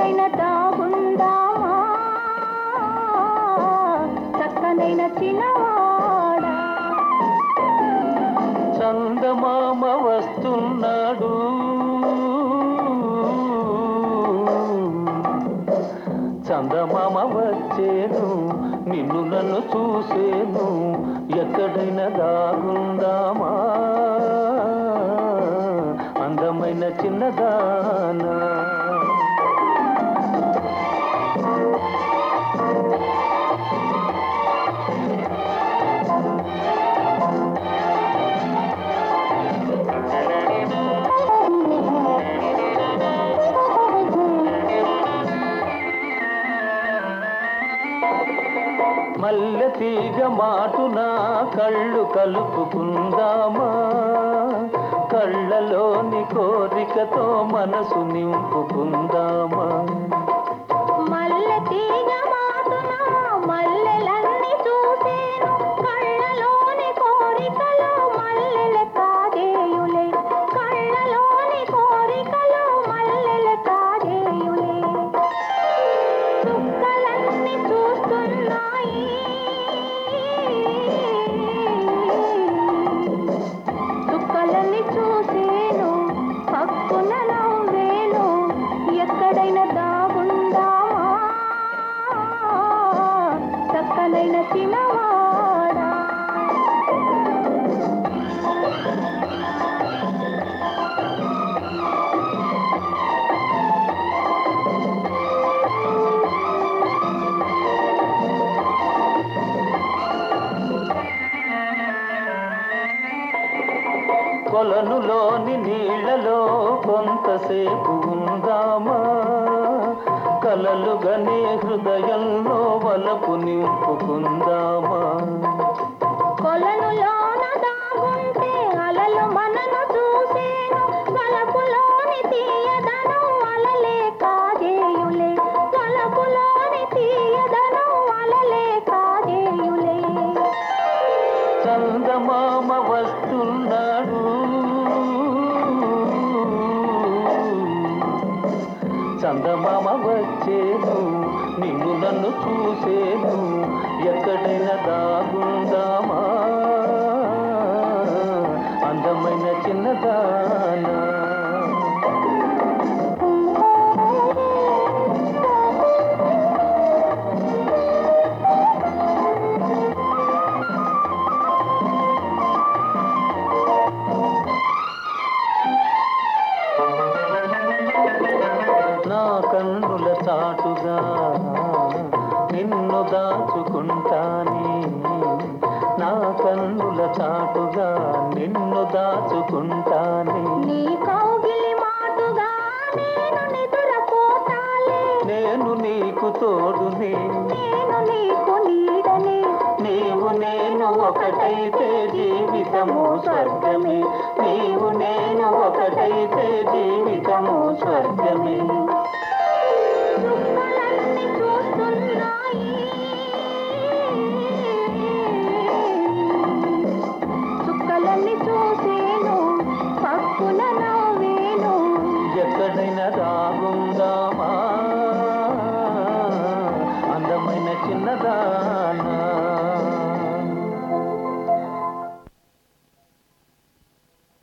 ఎక్కడైనా దాగుందామా చక్కనైన చిన్నవాడా చందమామ వస్తున్నాడు చందమామ వచ్చేను నిన్ను నన్ను చూసేను ఎక్కడైనా దాగుందామా అందమైన చిన్నదానా మల్లె తీగ మాటున కళ్ళు కలుపుకుందామా కళ్ళలోని కోరికతో మనసు నింపుకుందామా మల్లె తీగ మాటున మల్లెలన్నీ చూసేను కళ్ళలోని కోరికలు మల్లెల కాదేయులే కళ్ళలోని కోరికలు మల్లెల కాదేయులే చుక్కలన్నీ చూస్తున్నాయి చుక్కలన్నీ చూసేను పక్కున నవ్వేను ఎక్కడైనా దాగుందామా చక్కనైన చిన్నవాడా కొలనులోని నీళ్లలో కొంతసేపు ఉందామా కలలుగనే హృదయంలో వలపు నింపుకుందామా కొలనులోన దాగుంటే అలలు మనను చూసేను వలపులోని తీయదనం అలలే కాజేయులే వలపులోని తీయదనం అలలే కాజేయులే చందమామ వస్తున్నాడు చందమామ వచ్చేను నిన్ను నన్ను చూసేను ఎక్కడైనా దాగుందామా అందమైన చిన్నదానా నా కన్నుల చాటుగా నిన్ను దాచుకుంటానే నా కన్నుల చాటుగా నిన్ను దాచుకుంటానే నీ కౌగిలి మాటుగా నేను నిద్రపోతాలే నేను నీకు తోడునే నేను నీకు నీడనే నీవు నేను ఒకటైతే జీవితము స్వర్గమే నీవు నేను ఒకటైతే జీవితము స్వర్గమే చుక్కలన్నీ చూస్తున్నాయి చుక్కలన్నీ చూసేను పక్కున నవ్వేను ఎక్కడైనా దాగుందామా అందమైన చిన్నదానా